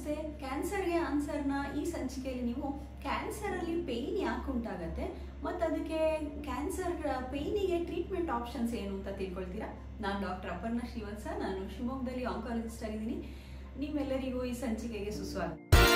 ನಮಸ್ತೆ ಕ್ಯಾನ್ಸರ್ಗೆ ಆನ್ಸರ್ನ ಈ ಸಂಚಿಕೆಯಲ್ಲಿ ನೀವು ಕ್ಯಾನ್ಸರಲ್ಲಿ ಪೇಯ್ನ್ ಯಾಕೆ ಉಂಟಾಗತ್ತೆ ಮತ್ತು ಅದಕ್ಕೆ ಕ್ಯಾನ್ಸರ್ ಪೇಯ್ನಿಗೆ ಟ್ರೀಟ್ಮೆಂಟ್ ಆಪ್ಷನ್ಸ್ ಏನು ಅಂತ ತಿಳ್ಕೊಳ್ತೀರಾ ನಾನು ಡಾಕ್ಟರ್ ಅಪರ್ಣ ಶ್ರೀವತ್ಸ ನಾನು ಶಿವಮೊಗ್ಗದಲ್ಲಿ ಆಂಕಾಲಜಿಸ್ಟ್ ಆಗಿದ್ದೀನಿ ನಿಮ್ಮೆಲ್ಲರಿಗೂ ಈ ಸಂಚಿಕೆಗೆ ಸುಸ್ವಾಗತ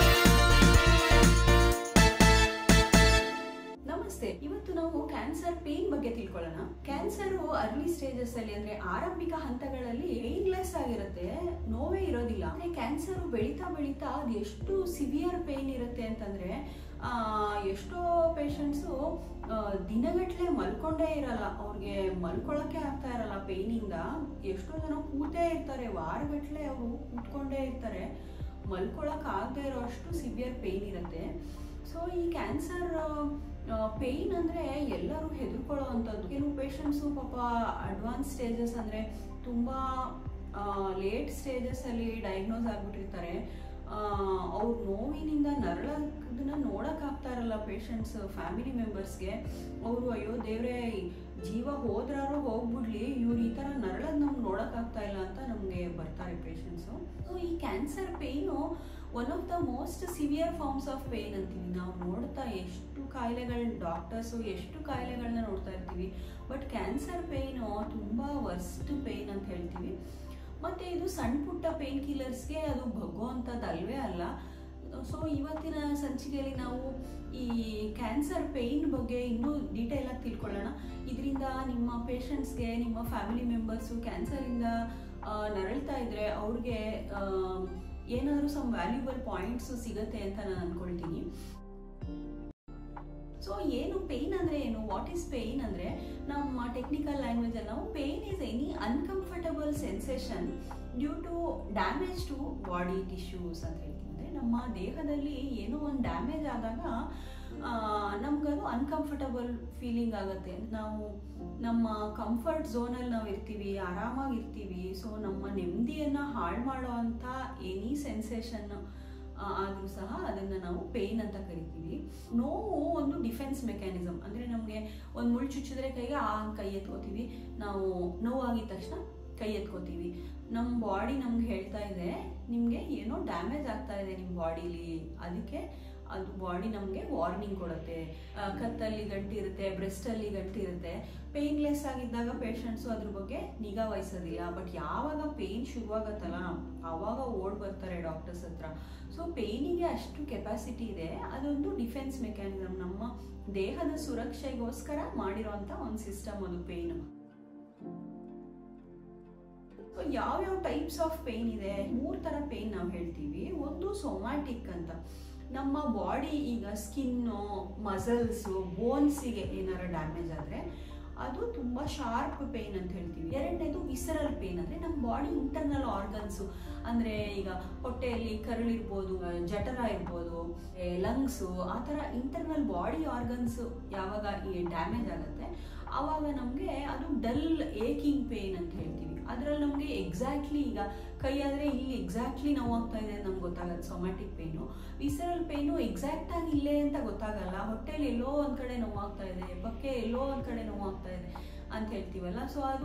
ನಮಸ್ತೆ ಇವತ್ತು ನಾವು ಕ್ಯಾನ್ಸರ್ ಪೇನ್ ಬಗ್ಗೆ ತಿಳ್ಕೊಳ್ಳೋಣ ಕ್ಯಾನ್ಸರ್ ಅರ್ಲಿ ಸ್ಟೇಜಸ್ ಅಲ್ಲಿ ಅಂದ್ರೆ ಆರಂಭಿಕ ಹಂತಗಳಲ್ಲಿ ಪೇನ್ಲೆಸ್ ಆಗಿರುತ್ತೆ ನೋವೇ ಇರೋದಿಲ್ಲ ಅಂದ್ರೆ ಕ್ಯಾನ್ಸರ್ ಬೆಳೀತಾ ಬೆಳೀತಾ ಅದು ಎಷ್ಟು ಸಿವಿಯರ್ ಪೇನ್ ಇರುತ್ತೆ ಅಂತಂದ್ರೆ ಆ, ಎಷ್ಟೋ ಪೇಷಂಟ್ಸು ದಿನಗಟ್ಲೆ ಮಲ್ಕೊಂಡೇ ಇರಲ್ಲ ಅವ್ರಿಗೆ ಮಲ್ಕೊಳ್ಳೋಕೆ ಆಗ್ತಾ ಇರಲ್ಲ ಪೇನಿಂದ ಎಷ್ಟೋ ಜನ ಕೂತೇ ಇರ್ತಾರೆ ವಾರಗಟ್ಲೆ ಅವರು ಕೂತ್ಕೊಂಡೇ ಇರ್ತಾರೆ ಮಲ್ಕೊಳಕ್ ಆಗದೆ ಇರೋ ಅಷ್ಟು ಸಿವಿಯರ್ ಪೇನ್ ಇರುತ್ತೆ ಸೊ ಈ ಕ್ಯಾನ್ಸರ್ ಪೇಯ್ನ್ ಅಂದರೆ ಎಲ್ಲರೂ ಹೆದರ್ಕೊಳ್ಳೋ ಅಂಥದ್ದು ಕೆಲವು ಪೇಷಂಟ್ಸು ಪಾಪ ಅಡ್ವಾನ್ಸ್ ಸ್ಟೇಜಸ್ ಅಂದರೆ ತುಂಬ ಲೇಟ್ ಸ್ಟೇಜಸ್ಸಲ್ಲಿ ಡಯಾಗ್ನೋಸ್ ಆಗಿಬಿಟ್ಟಿರ್ತಾರೆ ಅವ್ರ ನೋವಿನಿಂದ ನರಳೋದನ್ನ ನೋಡೋಕ್ಕಾಗ್ತಾ ಇರಲ್ಲ ಪೇಷಂಟ್ಸ್ ಫ್ಯಾಮಿಲಿ ಮೆಂಬರ್ಸ್ಗೆ ಅವರು ಅಯ್ಯೋ ದೇವ್ರೇ ಜೀವ ಹೋದ್ರಾರು ಹೋಗ್ಬಿಡ್ಲಿ ಇವ್ರು ಈ ಥರ ನರಳೋದು ನಮ್ಗೆ ನೋಡೋಕ್ಕಾಗ್ತಾ ಇಲ್ಲ ಅಂತ ನಮಗೆ ಬರ್ತಾರೆ ಪೇಷಂಟ್ಸು ಸೊ ಈ cancer pain one of the most severe forms of pain ಅಂತೀವಿ ನಾವು ನೋಡ್ತಾ ಎಷ್ಟು ಕಾಯಿಲೆಗಳ ಡಾಕ್ಟರ್ಸು ಎಷ್ಟು ಕಾಯಿಲೆಗಳನ್ನ ನೋಡ್ತಾ ಇರ್ತೀವಿ ಬಟ್ ಕ್ಯಾನ್ಸರ್ ಪೇಯ್ನು ತುಂಬ ವರ್ಸ್ಟ್ ಪೇಯ್ನ್ ಅಂತ ಹೇಳ್ತೀವಿ ಮತ್ತು ಇದು ಸಣ್ಣ ಪುಟ್ಟ ಪೇನ್ ಕಿಲ್ಲರ್ಸ್ಗೆ ಅದು ಬಗ್ಗುವಂಥದ್ದು ಅಲ್ವೇ ಅಲ್ಲ ಸೊ ಇವತ್ತಿನ ಸಂಚಿಕೆಯಲ್ಲಿ ನಾವು ಈ ಕ್ಯಾನ್ಸರ್ ಪೇಯ್ನ್ ಬಗ್ಗೆ ಇನ್ನೂ ಡೀಟೇಲ್ ಆಗಿ ತಿಳ್ಕೊಳ್ಳೋಣ ಇದರಿಂದ ನಿಮ್ಮ ಪೇಷಂಟ್ಸ್ಗೆ ನಿಮ್ಮ ಫ್ಯಾಮಿಲಿ ಮೆಂಬರ್ಸು ಕ್ಯಾನ್ಸರಿಂದ ನರಳ್ತಾ ಇದ್ರೆ ಅವ್ರಿಗೆ ಏನಾದರೂ ಸಮ್ ವ್ಯಾಲ್ಯೂಬಲ್ ಪಾಯಿಂಟ್ಸು ಸಿಗತ್ತೆ ಅಂತ ನಾನು ಅನ್ಕೊಳ್ತೀನಿ ಸೊ ಏನು ಪೇಯ್ನ್ ಅಂದರೆ ಏನು ವಾಟ್ ಈಸ್ ಪೇಯ್ನ್ ಅಂದರೆ ನಮ್ಮ ಟೆಕ್ನಿಕಲ್ ಲ್ಯಾಂಗ್ವೇಜಲ್ಲಿ ನಾವು pain is any uncomfortable sensation due to damage to body tissues ಅಂತ ಹೇಳ್ತೀವಿ ಅಂದರೆ ನಮ್ಮ ದೇಹದಲ್ಲಿ ಏನೋ ಒಂದು ಡ್ಯಾಮೇಜ್ ಆದಾಗ ನಮಗದು ಅನ್ಕಂಫರ್ಟಬಲ್ ಫೀಲಿಂಗ್ ಆಗುತ್ತೆ ನಾವು ನಮ್ಮ ಕಂಫರ್ಟ್ ಝೋನಲ್ಲಿ ನಾವು ಇರ್ತೀವಿ ಆರಾಮಾಗಿ ಇರ್ತೀವಿ ಸೊ ನಮ್ಮ ನೆಮ್ಮದಿಯನ್ನು ಹಾಳು ಮಾಡೋ ಅಂಥ ಎನಿ ಸೆನ್ಸೇಷನ್ ಆದರೂ ಸಹ ಅದನ್ನು ನಾವು ಪೇಯ್ನ್ ಅಂತ ಕರಿತೀವಿ ನೋವು ಒಂದು ಡಿಫೆನ್ಸ್ ಮೆಕ್ಯಾನಿಸಮ್ ಅಂದರೆ ನಮಗೆ ಒಂದು ಮುಳ್ಳು ಚುಚ್ಚಿದ್ರೆ ಕೈಗೆ ಆ ಕೈ ಎತ್ಕೋತೀವಿ ನಾವು ನೋವಾಗಿದ ತಕ್ಷಣ ಕೈ ಎತ್ಕೋತೀವಿ ನಮ್ಮ ಬಾಡಿ ನಮ್ಗೆ ಹೇಳ್ತಾ ಇದೆ ನಿಮಗೆ ಏನೋ ಡ್ಯಾಮೇಜ್ ಆಗ್ತಾ ಇದೆ ನಿಮ್ಮ ಬಾಡಿಲಿ ಅದಕ್ಕೆ ಅದು ಬಾಡಿ ನಮಗೆ ವಾರ್ನಿಂಗ್ ಕೊಡುತ್ತೆ ಕತ್ತಲ್ಲಿ ಗಂಟಿ ಇರುತ್ತೆ ಬ್ರೆಸ್ಟಲ್ಲಿ ಗಂಟಿ ಇರುತ್ತೆ ಪೇನ್ಲೆಸ್ ಆಗಿದ್ದಾಗ ಪೇಷಂಟ್ಸು ಅದ್ರ ಬಗ್ಗೆ ನಿಗಾ ವಹಿಸೋದಿಲ್ಲ ಬಟ್ ಯಾವಾಗ ಪೇಯ್ನ್ ಶುರುವಾಗತ್ತಲ್ಲ ಆವಾಗ ಓಡ್ ಬರ್ತಾರೆ ಡಾಕ್ಟರ್ಸ್ ಹತ್ರ ಸೊ ಪೇಯ್ನಿಗೆ ಅಷ್ಟು ಕೆಪಾಸಿಟಿ ಇದೆ ಅದೊಂದು ಡಿಫೆನ್ಸ್ ಮೆಕ್ಯಾನಿಸಮ್ ನಮ್ಮ ದೇಹದ ಸುರಕ್ಷೆಗೋಸ್ಕರ ಮಾಡಿರೋಂಥ ಒಂದು ಸಿಸ್ಟಮ್ ಅದು ಪೇಯ್ನು ಸೊ ಯಾವ್ಯಾವ ಟೈಪ್ಸ್ ಆಫ್ ಪೇಯ್ನ್ ಇದೆ ಮೂರು ಥರ ಪೇಯ್ನ್ ನಾವು ಹೇಳ್ತೀವಿ ಒಂದು ಸೊಮ್ಯಾಟಿಕ್ ಅಂತ ನಮ್ಮ ಬಾಡಿ ಈಗ ಸ್ಕಿನ್ನು ಮಸಲ್ಸು ಬೋನ್ಸಿಗೆ ಏನಾರ ಡ್ಯಾಮೇಜ್ ಆದರೆ ಅದು ತುಂಬ ಶಾರ್ಪ್ ಪೇಯ್ನ್ ಅಂತ ಹೇಳ್ತೀವಿ ಎರಡನೇದು ವಿಸರಲ್ ಪೇಯ್ನ್ ಅಂದರೆ ನಮ್ಮ ಬಾಡಿ ಇಂಟರ್ನಲ್ ಆರ್ಗನ್ಸು ಅಂದರೆ ಈಗ ಹೊಟ್ಟೆಯಲ್ಲಿ ಕರಳಿರ್ಬೋದು ಜಠರ ಇರ್ಬೋದು ಲಂಗ್ಸು ಆ ಥರ ಇಂಟರ್ನಲ್ ಬಾಡಿ ಆರ್ಗನ್ಸು ಯಾವಾಗ ಈ ಡ್ಯಾಮೇಜ್ ಆಗುತ್ತೆ ಆವಾಗ ನಮಗೆ ಅದು ಡಲ್ ಏಕಿಂಗ್ ಪೇಯ್ನ್ ಅಂತ ಹೇಳ್ತೀವಿ ಅದರಲ್ಲಿ ನಮಗೆ ಎಕ್ಸಾಕ್ಟ್ಲಿ ಈಗ ಕೈ ಆದರೆ ಇಲ್ಲಿ ಎಕ್ಸಾಕ್ಟ್ಲಿ ನೋವಾಗ್ತಾ ಇದೆ ಅಂತ ನಮ್ಗೆ ಗೊತ್ತಾಗತ್ತೆ somatic pain visceral pain exact ಆಗಿ ಇಲ್ಲೇ ಅಂತ ಗೊತ್ತಾಗಲ್ಲ ಹೊಟ್ಟೆಲಿ ಎಲ್ಲೋ ಒಂದು ಕಡೆ ನೋವಾಗ್ತಾ ಇದೆ ಪಕ್ಕೆ ಎಲ್ಲೋ ಒಂದು ಕಡೆ ನೋವಾಗ್ತಾ ಇದೆ ಅಂತ ಹೇಳ್ತೀವಲ್ಲ ಸೊ ಅದು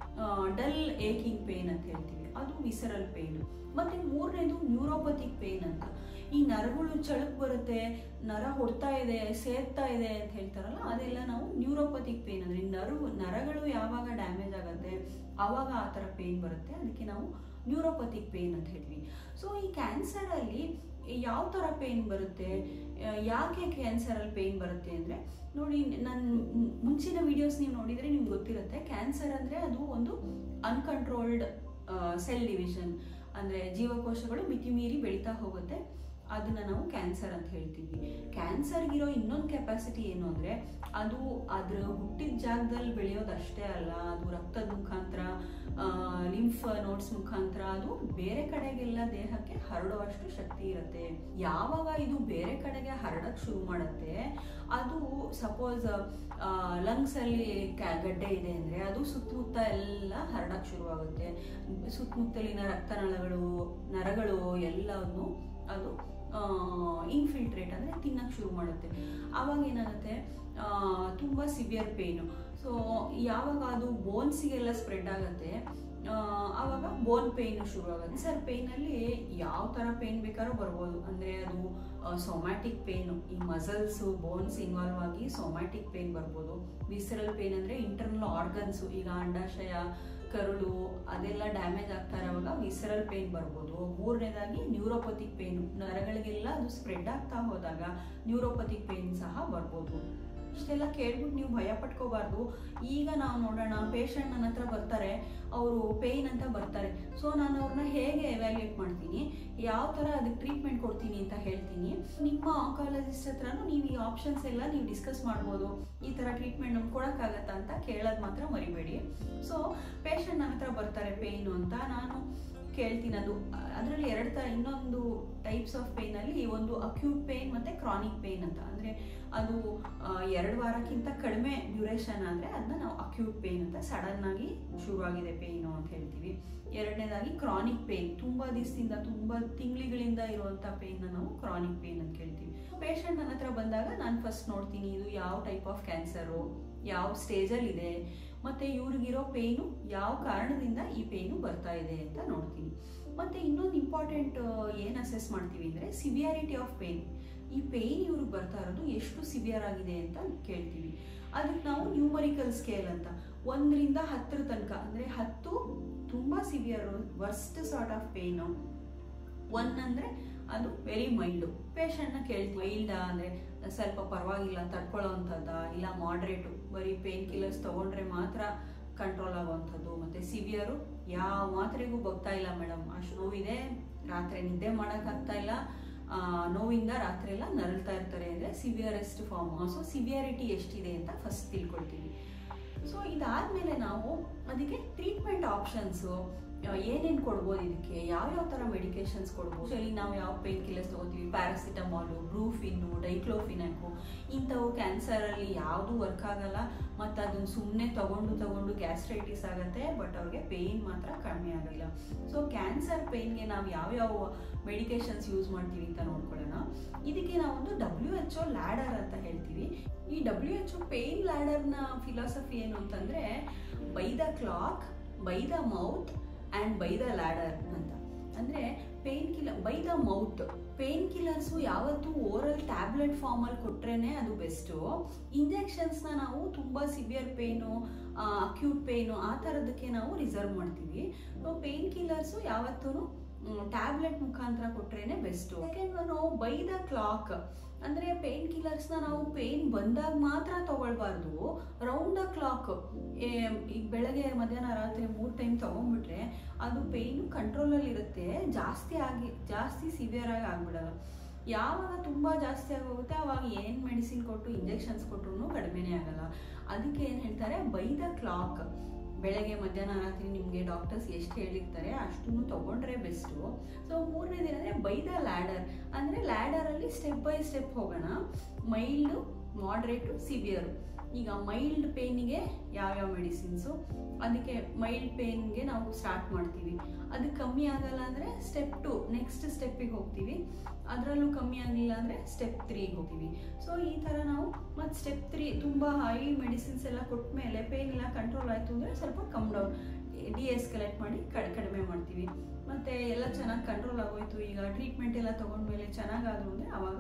ಡಲ್ ಏಕಿಂಗ್ ಪೇಯ್ನ್ ಅಂತ ಹೇಳ್ತೀವಿ ಅದು ವಿಸರಲ್ ಪೇಯ್ನು ಮತ್ತು ಮೂರನೇದು ನ್ಯೂರೋಪತಿಕ್ ಪೇಯ್ನ್ ಅಂತ ಈ ನರಗಳು ಚಳಕ್ ಬರುತ್ತೆ ನರ ಹೊಡ್ತಾ ಇದೆ ಸೇರ್ತಾ ಇದೆ ಅಂತ ಹೇಳ್ತಾರಲ್ಲ ಅದೆಲ್ಲ ನಾವು ನ್ಯೂರೋಪತಿಕ್ ಪೇಯ್ನ್ ಅಂದರೆ ನರವು ನರಗಳು ಯಾವಾಗ ಡ್ಯಾಮೇಜ್ ಆಗುತ್ತೆ ಆವಾಗ ಆ ಥರ ಪೇಯ್ನ್ ಬರುತ್ತೆ ಅದಕ್ಕೆ ನಾವು ನ್ಯೂರೋಪತಿಕ್ ಪೇಯ್ನ್ ಅಂತ ಹೇಳ್ತೀವಿ ಸೊ ಈ ಕ್ಯಾನ್ಸರಲ್ಲಿ ಯಾವ ಥರ ಪೇಯ್ನ್ ಬರುತ್ತೆ ಯಾಕೆ ಕ್ಯಾನ್ಸರಲ್ಲಿ ಪೇಯ್ನ್ ಬರುತ್ತೆ ಅಂದರೆ ನೋಡಿ ನನ್ನ ಮುಂಚಿನ ವಿಡಿಯೋಸ್ ನೀವು ನೋಡಿದರೆ ನಿಮ್ಗೆ ಗೊತ್ತಿರುತ್ತೆ ಕ್ಯಾನ್ಸರ್ ಅಂದರೆ ಅದು ಒಂದು ಅನ್ಕಂಟ್ರೋಲ್ಡ್ ಸೆಲ್ ಡಿವಿಷನ್ ಅಂದರೆ ಜೀವಕೋಶಗಳು ಮಿತಿಮೀರಿ ಬೆಳೀತಾ ಹೋಗುತ್ತೆ ಅದನ್ನು ನಾವು ಕ್ಯಾನ್ಸರ್ ಅಂತ ಹೇಳ್ತೀವಿ ಕ್ಯಾನ್ಸರ್ಗಿರೋ ಇನ್ನೊಂದು ಕೆಪಾಸಿಟಿ ಏನು ಅಂದರೆ ಅದು ಅದ್ರ ಹುಟ್ಟಿದ ಜಾಗದಲ್ಲಿ ಬೆಳೆಯೋದಷ್ಟೇ ಅಲ್ಲ ಅದು ರಕ್ತದ ಮುಖಾಂತರ ಲಿಂಫ್ ನೋಟ್ಸ್ ಮುಖಾಂತರ ಅದು ಬೇರೆ ಕಡೆಗೆಲ್ಲ ದೇಹಕ್ಕೆ ಹರಡುವಷ್ಟು ಶಕ್ತಿ ಇರುತ್ತೆ ಯಾವಾಗ ಇದು ಬೇರೆ ಕಡೆಗೆ ಹರಡಕ್ಕೆ ಶುರು ಮಾಡುತ್ತೆ ಅದು ಸಪೋಸ್ ಲಂಗ್ಸಲ್ಲಿ ಗಡ್ಡೆ ಇದೆ ಅಂದರೆ ಅದು ಸುತ್ತಮುತ್ತ ಎಲ್ಲ ಹರಡಕ್ಕೆ ಶುರುವಾಗುತ್ತೆ ಸುತ್ತಮುತ್ತಲಿನ ರಕ್ತನಾಳಗಳು ನರಗಳು ಎಲ್ಲವನ್ನು ಅದು ಇನ್ಫಿಲ್ಟ್ರೇಟ್ ಅಂದರೆ ತಿನ್ನಕ್ಕೆ ಶುರು ಮಾಡುತ್ತೆ ಆವಾಗ ಏನಾಗುತ್ತೆ ತುಂಬ ಸಿವಿಯರ್ ಪೇಯ್ನು ಸೊ ಯಾವಾಗ ಅದು ಬೋನ್ಸಿಗೆಲ್ಲ ಸ್ಪ್ರೆಡ್ ಆಗುತ್ತೆ ಆವಾಗ ಬೋನ್ ಪೇಯ್ನ್ ಶುರು ಆಗುತ್ತೆ ಸರ್ ಪೇಯ್ನಲ್ಲಿ ಯಾವ ಥರ ಪೇಯ್ನ್ ಬೇಕಾದ್ರೂ ಬರ್ಬೋದು ಅಂದರೆ ಅದು ಸೊಮ್ಯಾಟಿಕ್ ಪೇಯ್ನು ಈ ಮಸಲ್ಸು ಬೋನ್ಸ್ ಇನ್ವಾಲ್ವ್ ಆಗಿ ಸೊಮ್ಯಾಟಿಕ್ ಪೇಯ್ನ್ ಬರ್ಬೋದು ವಿಸರಲ್ ಪೇಯ್ನ್ ಅಂದರೆ ಇಂಟರ್ನಲ್ ಆರ್ಗನ್ಸು ಈಗ ಅಂಡಾಶಯ ಕರುಳು ಅದೆಲ್ಲ ಡ್ಯಾಮೇಜ್ ಆಗ್ತಾ ಇರೋವಾಗ ವಿಸರಲ್ ಪೇಯ್ನ್ ಬರ್ಬೋದು ಮೂರನೇದಾಗಿ ನ್ಯೂರೋಪತಿಕ್ ಪೇಯ್ನು ನರಗಳಿಗೆಲ್ಲ ಅದು ಸ್ಪ್ರೆಡ್ ಆಗ್ತಾ ಹೋದಾಗ ನ್ಯೂರೋಪತಿಕ್ ಪೇಯ್ನ್ ಸಹ ಬರ್ಬೋದು ಇಷ್ಟೆಲ್ಲ ಕೇಳ್ಬಿಟ್ಟು ನೀವು ಭಯ ಪಟ್ಕೋಬಾರ್ದು ಈಗ ನಾವು ನೋಡೋಣ ಪೇಷಂಟ್ ನನ್ನ ಹತ್ರ ಬರ್ತಾರೆ ಅವರು ಪೇಯ್ನ್ ಅಂತ ಬರ್ತಾರೆ ಸೊ ನಾನು ಅವ್ರನ್ನ ಹೇಗೆ ಎವ್ಯಾಲ್ಯೂಯೇಟ್ ಮಾಡ್ತೀನಿ ಯಾವ ಥರ ಅದಕ್ಕೆ ಟ್ರೀಟ್ಮೆಂಟ್ ಕೊಡ್ತೀನಿ ಅಂತ ಹೇಳ್ತೀನಿ ನಿಮ್ಮ ಆಂಕಾಲಜಿಸ್ಟ್ ಹತ್ರನೂ ನೀವು ಈ ಆಪ್ಷನ್ಸ್ ಎಲ್ಲ ನೀವು ಡಿಸ್ಕಸ್ ಮಾಡ್ಬೋದು ಈ ಥರ ಟ್ರೀಟ್ಮೆಂಟ್ ನಮ್ಗೆ ಕೊಡೋಕ್ಕಾಗತ್ತಾ ಅಂತ ಕೇಳೋದು ಮಾತ್ರ ಮರಿಬೇಡಿ ಸೊ ಪೇಷಂಟ್ ನನ್ನ ಹತ್ರ ಬರ್ತಾರೆ ಪೇಯ್ನು ಅಂತ ನಾನು ಕೇಳ್ತೀನಿ ಅದು ಅದರಲ್ಲಿ ಎರಡು ತ ಇನ್ನೊಂದು ಟೈಪ್ಸ್ ಆಫ್ ಪೇಯ್ನಲ್ಲಿ ಒಂದು ಅಕ್ಯೂಟ್ ಪೇಯ್ನ್ ಮತ್ತು ಕ್ರಾನಿಕ್ ಪೇಯ್ನ್ ಅಂತ ಅಂದರೆ ಅದು ಎರಡು ವಾರಕ್ಕಿಂತ ಕಡಿಮೆ ಡ್ಯೂರೇಷನ್ ಆದರೆ ಅದನ್ನ ನಾವು ಅಕ್ಯೂಟ್ ಪೇಯ್ನ್ ಅಂತ ಸಡನ್ನಾಗಿ ಶುರುವಾಗಿದೆ ಪೇಯ್ನು ಅಂತ ಹೇಳ್ತೀವಿ ಎರಡನೇದಾಗಿ ಕ್ರಾನಿಕ್ ಪೇಯ್ನ್ ತುಂಬ ದಿವಸದಿಂದ ತುಂಬ ತಿಂಗಳಿಗಳಿಂದ ಇರುವಂಥ ಪೇಯ್ನ ನಾವು ಕ್ರಾನಿಕ್ ಪೇಯ್ನ್ ಅಂತ ಕೇಳ್ತೀವಿ ಪೇಷಂಟ್ ನನ್ನ ಹತ್ರ ಬಂದಾಗ ನಾನು ಫಸ್ಟ್ ನೋಡ್ತೀನಿ ಇದು ಯಾವ ಟೈಪ್ ಆಫ್ ಕ್ಯಾನ್ಸರು ಯಾವ ಸ್ಟೇಜಲ್ಲಿದೆ ಮತ್ತು ಇವ್ರಿಗಿರೋ ಪೇಯ್ನು ಯಾವ ಕಾರಣದಿಂದ ಈ ಪೇಯ್ನು ಬರ್ತಾ ಇದೆ ಅಂತ ನೋಡ್ತೀನಿ ಮತ್ತು ಇನ್ನೊಂದು ಇಂಪಾರ್ಟೆಂಟ್ ಏನು ಅಸೆಸ್ ಮಾಡ್ತೀವಿ ಅಂದರೆ ಸಿವಿಯಾರಿಟಿ ಆಫ್ ಪೇಯ್ನ್ ಈ ಪೇಯ್ನ್ ಇವ್ರಿಗೆ ಬರ್ತಾ ಇರೋದು ಎಷ್ಟು ಸಿವಿಯರ್ ಆಗಿದೆ ಅಂತ ಕೇಳ್ತೀವಿ ಅದಕ್ಕೆ ನಾವು ನ್ಯೂಮರಿಕಲ್ ಸ್ಕೇಲ್ ಅಂತ ಒಂದರಿಂದ ಹತ್ತರ ತನಕ ಅಂದರೆ ಹತ್ತು ತುಂಬ severe worst sort of pain one ಅಂದರೆ ಅದು ವೆರಿ ಮೈಲ್ಡು ಪೇಷಂಟ್ನ ಕೇಳ್ತೀವಿ ಮೈಲ್ಡಾ ಅಂದರೆ ಸ್ವಲ್ಪ ಪರವಾಗಿಲ್ಲ ತಡ್ಕೊಳ್ಳೋ ಅಂಥದ್ದ ಇಲ್ಲ ಮಾಡ್ರೇಟು ಬರೀ ಪೇನ್ ಕಿಲ್ಲರ್ಸ್ ತೊಗೊಂಡ್ರೆ ಮಾತ್ರ ಕಂಟ್ರೋಲ್ ಆಗುವಂಥದ್ದು ಮತ್ತು ಸಿವಿಯರು ಯಾವ ಮಾತ್ರೆಗೂ ಬಗ್ತಾ ಇಲ್ಲ ಮೇಡಮ್ ಅಷ್ಟು ನೋವಿದೆ ರಾತ್ರಿ ನಿದ್ದೆ ಮಾಡೋಕ್ಕಾಗ್ತಾ ಇಲ್ಲ ನೋವಿಂದ ರಾತ್ರಿ ಎಲ್ಲ ನರಳ್ತಾ ಇರ್ತಾರೆ ಅಂದರೆ ಸಿವಿಯರೆಸ್ಟ್ ಫಾರ್ಮ್ ಸೊ ಸಿವಿಯಾರಿಟಿ ಎಷ್ಟಿದೆ ಅಂತ ಫಸ್ಟ್ ತಿಳ್ಕೊಳ್ತೀವಿ ಸೊ ಇದಾದಮೇಲೆ ನಾವು ಅದಕ್ಕೆ ಟ್ರೀಟ್ಮೆಂಟ್ ಆಪ್ಷನ್ಸು ಏನೇನು ಕೊಡ್ಬೋದು ಇದಕ್ಕೆ ಯಾವ್ಯಾವ ಥರ ಮೆಡಿಕೇಶನ್ಸ್ ಕೊಡ್ಬೋದು ಸರಿ ನಾವು ಯಾವ ಪೇನ್ ಕಿಲ್ಲರ್ಸ್ ತೊಗೋತೀವಿ ಪ್ಯಾರಾಸಿಟಮಾಲು ಬ್ರೂಫಿನ್ನು ಡೈಕ್ಲೋಫಿನಾಕು ಇಂಥವು ಕ್ಯಾನ್ಸರಲ್ಲಿ ಯಾವುದೂ ವರ್ಕ್ ಆಗಲ್ಲ ಮತ್ತು ಅದನ್ನು ಸುಮ್ಮನೆ ತಗೊಂಡು ತಗೊಂಡು ಗ್ಯಾಸ್ಟ್ರೈಟಿಸ್ ಆಗುತ್ತೆ ಬಟ್ ಅವ್ರಿಗೆ ಪೇಯ್ನ್ ಮಾತ್ರ ಕಡಿಮೆ ಆಗಲ್ಲ ಸೊ ಕ್ಯಾನ್ಸರ್ ಪೇಯ್ನ್ಗೆ ನಾವು ಯಾವ್ಯಾವ ಮೆಡಿಕೇಶನ್ಸ್ ಯೂಸ್ ಮಾಡ್ತೀವಿ ಅಂತ ನೋಡ್ಕೊಳ್ಳೋಣ ಇದಕ್ಕೆ ನಾವೊಂದು ಡಬ್ಲ್ಯೂ ಎಚ್ ಒ ಲ್ಯಾಡರ್ ಅಂತ ಹೇಳ್ತೀವಿ ಈ ಡಬ್ಲ್ಯೂ ಎಚ್ ಒ ಪೇಯ್ನ್ ಲ್ಯಾಡರ್ನ ಫಿಲಾಸಫಿ ಏನು ಅಂತಂದರೆ by the clock by the mouth and by the ladder ಅಂತ ಅಂದರೆ painkiller by the mouth painkillers ಯಾವತ್ತೂ ಓರಲ್ ಟ್ಯಾಬ್ಲೆಟ್ ಫಾರ್ಮಲ್ಲಿ ಕೊಟ್ರೇ ಅದು ಬೆಸ್ಟು ಇಂಜೆಕ್ಷನ್ಸ್ನ ನಾವು ತುಂಬ ಸಿವಿಯರ್ ಪೇನು ಅಕ್ಯೂಟ್ ಪೇನು ಆ ಥರದಕ್ಕೆ ನಾವು ರಿಸರ್ವ್ ಮಾಡ್ತೀವಿ ಪೇನ್ ಕಿಲ್ಲರ್ಸು ಯಾವತ್ತೂ ಟ್ಯಾಬ್ಲೆಟ್ ಮುಖಾಂತರ ಕೊಟ್ರೇನೆ ಬೆಸ್ಟು ಸೆಕೆಂಡ್ ನಾವು ಬೈ ದ ಕ್ಲಾಕ್ ಅಂದರೆ ಪೇನ್ ಕಿಲ್ಲರ್ಸ್ನ ನಾವು ಪೇನ್ ಬಂದಾಗ ಮಾತ್ರ ತಗೊಳ್ಬಾರ್ದು ರೌಂಡ್ ದ ಕ್ಲಾಕ್ ಈಗ ಬೆಳಗ್ಗೆ ಮಧ್ಯಾಹ್ನ ರಾತ್ರಿ ಮೂರು ಟೈಮ್ ತೊಗೊಂಡ್ಬಿಟ್ರೆ ಅದು ಪೇಯ್ನು ಕಂಟ್ರೋಲಲ್ಲಿ ಇರುತ್ತೆ ಜಾಸ್ತಿ ಆಗಿ ಜಾಸ್ತಿ ಸಿವಿಯರ್ ಆಗಿ ಆಗ್ಬಿಡಲ್ಲ ಯಾವಾಗ ತುಂಬ ಜಾಸ್ತಿ ಆಗೋಗುತ್ತೆ ಅವಾಗ ಏನು ಮೆಡಿಸಿನ್ ಕೊಟ್ಟು ಇಂಜೆಕ್ಷನ್ಸ್ ಕೊಟ್ಟರು ಕಡಿಮೆನೇ ಆಗಲ್ಲ ಅದಕ್ಕೆ ಏನು ಹೇಳ್ತಾರೆ ಬೈ ದ ಕ್ಲಾಕ್ ಬೆಳಗ್ಗೆ ಮಧ್ಯಾಹ್ನ ರಾತ್ರಿ ನಿಮಗೆ ಡಾಕ್ಟರ್ಸ್ ಎಷ್ಟು ಹೇಳಿರ್ತಾರೆ ಅಷ್ಟನ್ನು ತೊಗೊಂಡ್ರೆ ಬೆಸ್ಟು ಸೊ ಮೂರನೇ ದಿನ ಅಂದರೆ ಬೈ ದ ಲ್ಯಾಡರ್ ಅಂದರೆ ಲ್ಯಾಡರಲ್ಲಿ ಸ್ಟೆಪ್ ಬೈ ಸ್ಟೆಪ್ ಹೋಗೋಣ ಮೈಲ್ಡು ಮಾಡ್ರೇಟು ಸಿವಿಯರು ಈಗ ಮೈಲ್ಡ್ ಪೇನಿಗೆ ಯಾವ್ಯಾವ ಮೆಡಿಸಿನ್ಸು ಅದಕ್ಕೆ ಮೈಲ್ಡ್ ಪೇನ್ಗೆ ನಾವು ಸ್ಟಾರ್ಟ್ ಮಾಡ್ತೀವಿ ಅದು ಕಮ್ಮಿ ಆಗಲ್ಲ ಅಂದರೆ ಸ್ಟೆಪ್ ಟು ನೆಕ್ಸ್ಟ್ ಸ್ಟೆಪ್ಪಿಗೆ ಹೋಗ್ತೀವಿ ಅದರಲ್ಲೂ ಕಮ್ಮಿ ಆಗಲಿಲ್ಲ ಅಂದರೆ ಸ್ಟೆಪ್ ತ್ರೀಗೆ ಹೋಗ್ತೀವಿ ಸೊ ಈ ಥರ ನಾವು ಮತ್ತು ಸ್ಟೆಪ್ ತ್ರೀ ತುಂಬ ಹೈ ಮೆಡಿಸಿನ್ಸ್ ಎಲ್ಲ ಕೊಟ್ಟ ಮೇಲೆ ಪೇನ್ ಎಲ್ಲ ಕಂಟ್ರೋಲ್ ಆಯಿತು ಅಂದರೆ ಸ್ವಲ್ಪ ಕಮ್ ಡೌನ್ ಡಿ ಎಸ್ಕಲೇಟ್ ಮಾಡಿ ಕಡ್ ಕಡಿಮೆ ಮಾಡ್ತೀವಿ ಮತ್ತು ಎಲ್ಲ ಚೆನ್ನಾಗಿ ಕಂಟ್ರೋಲ್ ಆಗೋಯ್ತು ಈಗ ಟ್ರೀಟ್ಮೆಂಟ್ ಎಲ್ಲ ತೊಗೊಂಡ್ಮೇಲೆ ಚೆನ್ನಾಗಾದ್ರು ಅಂದರೆ ಆವಾಗ